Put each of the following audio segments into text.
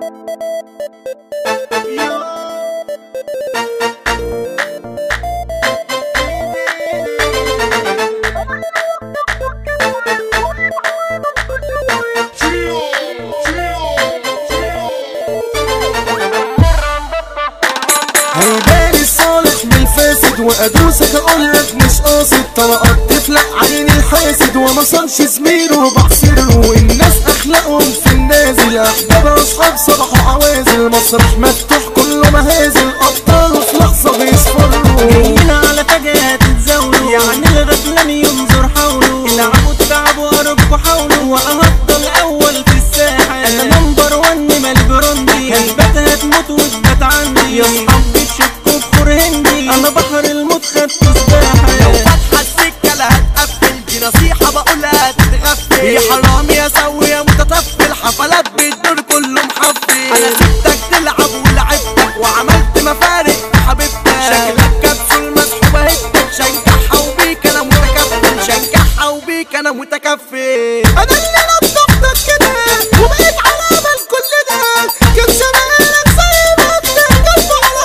هيبان الصالح من الفاسد وادوسك اقولك مش قاصد طلقات تفلق عين الحاسد وما صنش زميله بعصره والناس اخلاقهم في النازل احباب اصحاب صباح عوازل مسرح مفتوح كله مهازل ابطاله في لحظه بيصفروا جايين على فجأة تتزاولوا يعني الغفلان ينظر حوله العبوا تتعبوا قربكوا حاولوا وهفضل اول في الساحة انا نمبر ون مال براندي هثبت هتموت وتبات عندي يا صحابي تشكوا بخور هندي انا بحر الموت خدت سباحة لو فاتحة السكة لا هتقفل دي نصيحة بقولها تتغفل يا حرام يا سوي يا متطفل حفلات بالدور كله محفل انا سبتك تلعب ولعبتك وعملت مفارق حبيبتك شكلك كبسول مسحوبة هبتك شنكحها وبيك انا متكفل شنكحها وبيك انا متكفل انا اللي نضفتك كده وبقيت علامه لكل ده كان زمانك زي ما انت قلبه على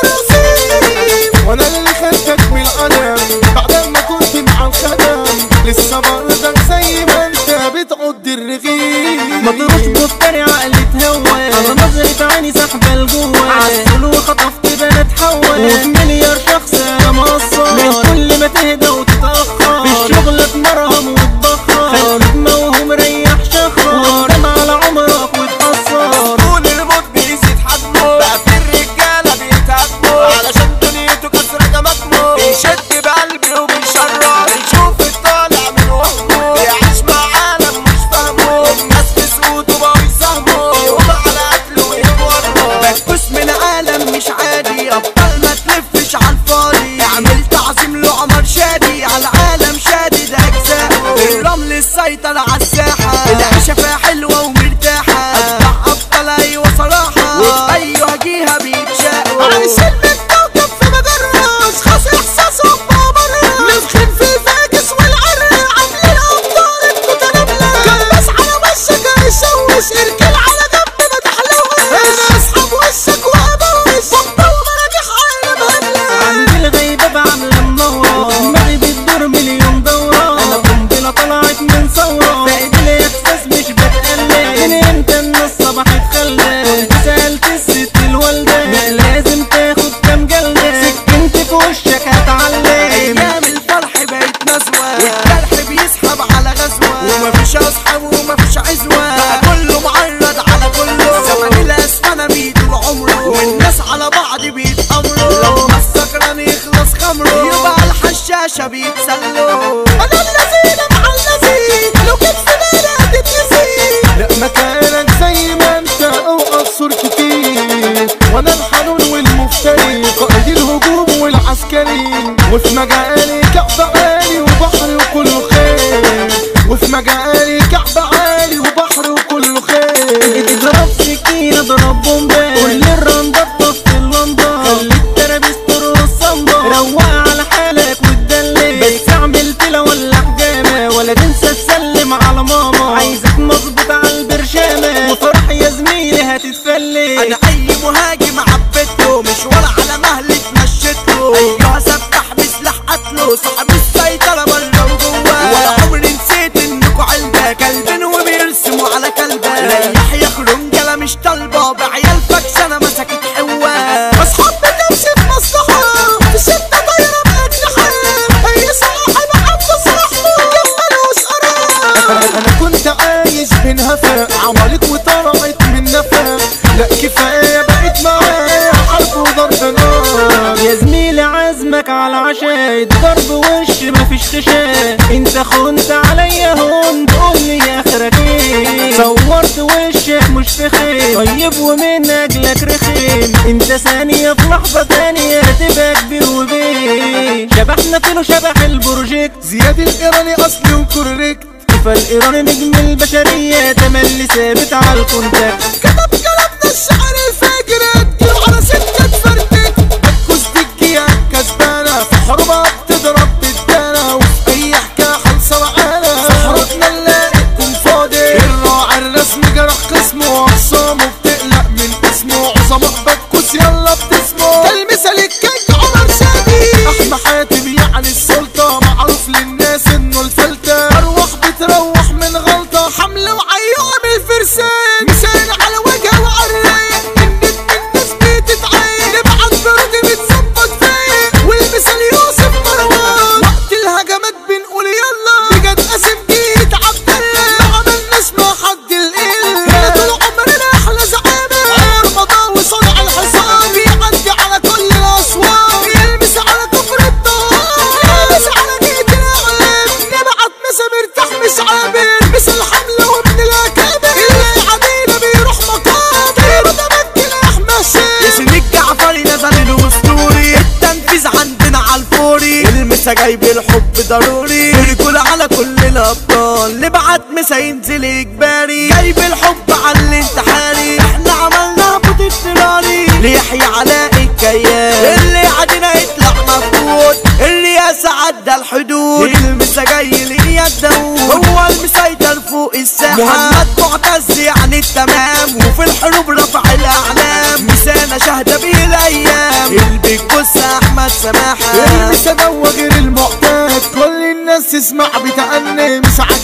رصيف وانا اللي خدتك من القلم بعد ما كنت مع الخدم لسه برضك زي ما انت بتعد الرغيف مضروش مفتري عقلي تهوى انا نظرة عيني سحبة لجوه عسل وخطفت بنات حوا وفي مليار شخص انا مقصر من كل ما تهدى وتتأخر في الشغل اتمرهم وتبخر خليك موهوم ريح شخر وقدام على عمرك وتأثر طول الموت بيزيد حجمه بقى في الرجالة بيتهاجموا علشان دنيته كسر جماجمه بيشد بقلبي وبيشرع بيشوف الطالع من وهمه بيعيش مع عالم مش فاهمه الناس في سقوطه بقوا يساهموا يقوم على قتله ويتورط بكوس من عالم مش عادي ابطال ما تلفش على الفاضي اعمل تعظيم لعمر شادي على العالم شادد اجزاء الرمل السيطر على الساحة العيشة فيها حلوة ومرتاحة اتبع ابطال ايوه صراحة وفي ايوه جيها بيتشاقوا عايشين بالكوكب في مجرة اشخاص احساسهم بمرة نفخين في فاكس والعرق عاملين ابطال المتنابلة كبس على وشك هيشوش اركن على جنب ما تحلوش انا اسحب وشك وابوش بطل ومراجيح عالم هبلة عندي الغيبة بعمل منورة دماغي بتدور مليون دورة انا قنبلة طلعت من ثورة فاقد لي احساس مش بتقلق من امتى الناس صباح اتخلى كنت سألت الست الوالدة ما لازم تاخد كام جلدة سكنت في وشك هتعلق ايام الفرح بقت نزوة والجرح بيسحب على غزوة ومفيش اصحاب ومفيش عزوة بقى كله معرض على كله زمن الاسفنة بيدور عمره والناس على بعض بيتأمروا لما السكران يخلص خمره يبقى الحشاشة بيتسلوا انا الذين مع الذين لو كنت في بالي هتتنسي لا مكانك زي ما انت او قصر كتير وانا الحنون والمفتري قائد الهجوم والعسكري وفي مجالي كعب عالي وبحر وكله خير وفي مجالي كعب عالي وبحر وكله خير اضرب سكينة اضرب بومبا كل الرندات طفت اللمبة خلي الترابيز ترقص صمبا روق على حالك وتدلل بس اعمل تلا ولا حجامة ولا تنسى تسلم على ماما عايزك مظبوط على البرشامة وفرح يا زميلي هتتفلت انا اي مهاجم عبيته مش ولا على مهلي اتمشيته ايوه سبح بسلاح قتله صاحب السيطرة بره وجوه ولا عمري نسيت انكوا علبة كلبين وبيرسموا على كلبة ريح يا خرنجلة مش طالبة بعيال فكسانة مسكت حوة اصحاب بتمشي في مصلحة في شدة طايرة بأجنحة هي صاحب عنده صاحبه ملوش قرار انا كنت عايش بين هفاء عملت وطلعت من نفاق لا كفاية بقيت معايا حرب وضرب نار يا زميلي عزمك على عشاء ضرب وش مفيش خشاء انت خنت عليا هون تقول لي اخرك ايه صورت وشك مش في خير طيب ومن اجلك رخيم انت ثانية في لحظة تانية تبقى كبير وبيه شبحنا فيلو شبح البروجيكت زياد الإيراني أصلي وكوريكت فالايراني نجم البشرية تملي ثابت على الكونتاكت كتب كلامنا الشعر الفاجر اديله على سكة فرتك بتكوز تجيها كسبانة في حروبها بتضرب بالدانة وفي أي حكاية خلصة معانا صحرتنا نلاقيكم فاضي الراعي الرسمي جرح قسمه وأخصامه بتقلق من المسا جايب الحب ضروري الكل على كل الابطال نبعت مسا ينزل اجباري جايب الحب على الانتحاري احنا عملنا بوت اضطراري ليحيى علاء الكيان اللي عدنا يطلع مفقود الرئاسة عدى الحدود المسا جاي ليا الداود هو المسيطر فوق الساحة محمد معتز يعني التمام وفي الحروب رفع الاعلام مسانا شهدة بيه الايام البيج بص احمد سماحة المسا دوا غير المعتاد كل الناس تسمع بتأني مش